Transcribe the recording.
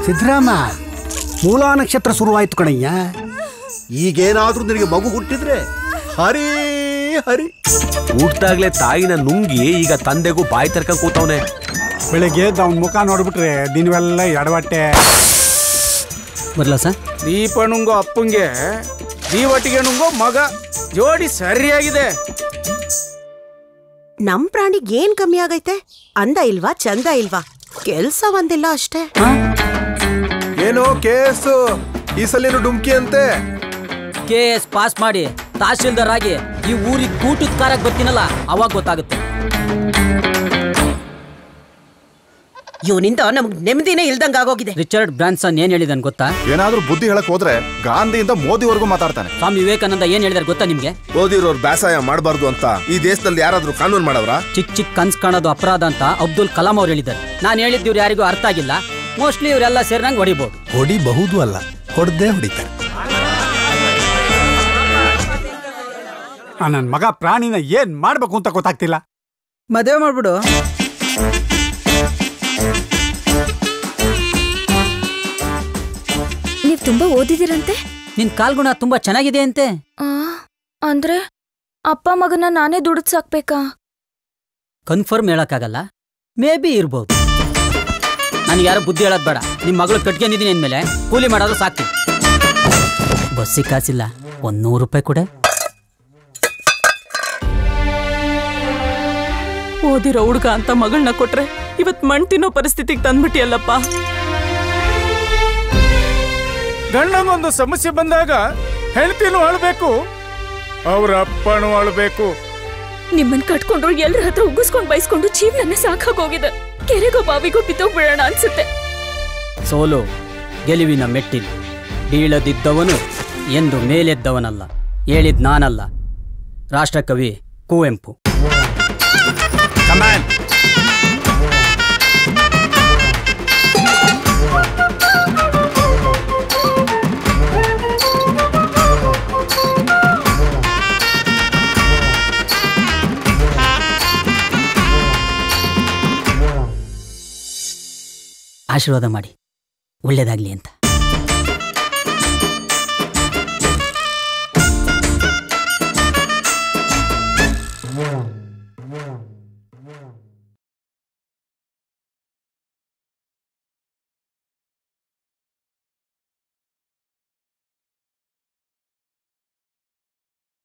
ಸಿದ್ದರಾಮ ಮೂಲಾ ನಕ್ಷತ್ರ ಶುರುವಾಯ್ತು ಕಣಯ್ಯ ಈಗೇನಾದ್ರೂ ನಿನಗೆ ಮಗು ಹುಟ್ಟಿದ್ರೆ ಹರಿ ಹರಿ ಹುಟ್ಟಾಗ್ಲೇ ತಾಯಿನ ನುಂಗಿ ಈಗ ತಂದೆಗೂ ಬಾಯಿ ತರ್ಕೊಂಡ್ ಕೂತವನೆ ಬೆಳಿಗ್ಗೆ ಎದ್ದು ಅವ್ನ ಮುಖ ನೋಡ್ಬಿಟ್ರೆ ದಿನವೆಲ್ಲ ಎಡವಟ್ಟೆ ಬರ್ಲಾ ಸರ್ ದೀಪ ನುಂಗೋ ಅಪ್ಪಂಗೆ ದೀವಟಿಗೆ ನುಂಗೋ ಮಗ ಜೋಡಿ ಸರಿಯಾಗಿದೆ ನಮ್ ಪ್ರಾಣಿಗ್ ಏನ್ ಕಮ್ಮಿ ಆಗೈತೆ ಅಂದ ಇಲ್ವಾ ಚಂದ ಇಲ್ವಾ ಕೆಲ್ಸ ಒಂದಿಲ್ಲ ಅಷ್ಟೇ ಏನೋ ಕೇಸು ಈ ಸಲಿನ ಡುಮ್ಕಿ ಅಂತೆ ಕೆ ಎಸ್ ಪಾಸ್ ಮಾಡಿ ತಹಶೀಲ್ದಾರ್ ಆಗಿ ಈ ಊರಿಗೆ ಕೂಟದ ಕಾರಕ್ಕೆ ಬರ್ತೀನಲ್ಲ ಅವಾಗ ಗೊತ್ತಾಗುತ್ತೆ ಇವನಿಂದ ನಮ್ಗ್ ನೆಮ್ಮದಿನೇ ಇಲ್ದಂಗ ಆಗೋಗಿದೆ ರಿಚರ್ಡ್ ಬ್ರಾನ್ಸನ್ ಏನ್ ಹೇಳಿದನ್ ಗೊತ್ತಾ ಏನಾದ್ರೂ ಬುದ್ಧಿ ಹೇಳಕ್ ಹೋದ್ರೆ ಗಾಂಧಿಯಿಂದ ಮೋದಿವರೆಗೂ ಮಾತಾಡ್ತಾನೆ ಸ್ವಾಮಿ ವಿವೇಕಾನಂದ ಏನ್ ಹೇಳಿದಾರೆ ಗೊತ್ತಾ ನಿಮ್ಗೆ ಓದಿರೋರು ಬೇಸಾಯ ಮಾಡಬಾರ್ದು ಅಂತ ಈ ದೇಶದಲ್ಲಿ ಯಾರಾದ್ರೂ ಕಾನೂನು ಮಾಡವ್ರ ಚಿಕ್ಕ ಚಿಕ್ಕ ಕನ್ಸ್ ಕಾಣೋದು ಅಪರಾಧ ಅಂತ ಅಬ್ದುಲ್ ಕಲಾಂ ಅವ್ರು ಹೇಳಿದ್ದಾರೆ ನಾನು ಹೇಳಿದ್ದು ಇವ್ರು ಯಾರಿಗೂ ಅರ್ಥ ಆಗಿಲ್ಲ ಮೋಸ್ಟ್ಲಿ ಇವರೆಲ್ಲ ಸೇರಿನಂಗೆ ಹೊಡಿಬೋದು ಹೊಡಿಬಹುದು ಅಲ್ಲ ಹೊಡೆದೇ ಹೊಡಿತಾರೆ ನನ್ನ ಮಗ ಪ್ರಾಣಿನ ಏನ್ ಮಾಡ್ಬೇಕು ಅಂತ ಗೊತ್ತಾಗ್ತಿಲ್ಲ ಮದುವೆ ಮಾಡ್ಬಿಡು ನೀವ್ ತುಂಬಾ ಓದಿದಿರಂತೆ ನಿನ್ ಕಾಲ್ಗುಣ ತುಂಬಾ ಚೆನ್ನಾಗಿದೆ ಅಂತೆ ಆ ಅಂದ್ರೆ ಅಪ್ಪ ಮಗನ ನಾನೇ ದುಡ್ದು ಸಾಕ್ಬೇಕಾ ಕನ್ಫರ್ಮ್ ಹೇಳಕ್ಕಾಗಲ್ಲ ಮೇ ಬಿ ಇರ್ಬೋದು ನನಗೆ ಯಾರು ಬುದ್ಧಿ ಹೇಳೋದು ಬೇಡ ನಿಮ್ಮ ಮಗಳು ಕಟ್ಕೊಂಡಿದ್ದೀನಿ ಅಂದಮೇಲೆ ಕೂಲಿ ಮಾಡೋದು ಸಾಕು ಬಸ್ಸಿಗೆ ಕಾಸಿಲ್ಲ ಒಂದ್ ನೂರು ರೂಪಾಯಿ ಕೊಡೆ ಓದಿರೋ ಹುಡ್ಗ ಅಂತ ಮಗಳನ್ನ ಕೊಟ್ರೆ ಇವತ್ ಮಣ್ ತಿನ್ನೋ ಪರಿಸ್ಥಿತಿಗೆ ತಂದ್ಬಿಟ್ಟಿಯಲ್ಲಪ್ಪ ಗಂಡಂಗೊಂದು ಸಮಸ್ಯೆ ಬಂದಾಗ ಹೆಂಡತಿನೂ ಅಳ್ಬೇಕು ಅವ್ರ ಅಪ್ಪನೂ ಅಳ್ಬೇಕು ನಿಮ್ಮನ್ ಕಟ್ಕೊಂಡ್ರು ಎಲ್ರ ಹತ್ರ ಉಗ್ಗಿಸ್ಕೊಂಡ್ ಬೈಸ್ಕೊಂಡು ಜೀವನನೇ ಸಾಕಾಗೋಗಿದೆ ಕೆರೆಗೋ ಬಾವಿಗೋ ಬಿದ್ದೋಗ್ಬಿಡೋಣ ಅನ್ಸುತ್ತೆ ಸೋಲು ಗೆಲುವಿನ ಮೆಟ್ಟಿಲು ಬೀಳದಿದ್ದವನು ಎಂದು ಮೇಲೆದ್ದವನಲ್ಲ ಹೇಳಿದ್ ನಾನಲ್ಲ ರಾಷ್ಟ್ರಕವಿ ಕುವೆಂಪು ಆಶೀರ್ವಾದ ಮಾಡಿ ಒಳ್ಳೇದಾಗ್ಲಿ ಅಂತ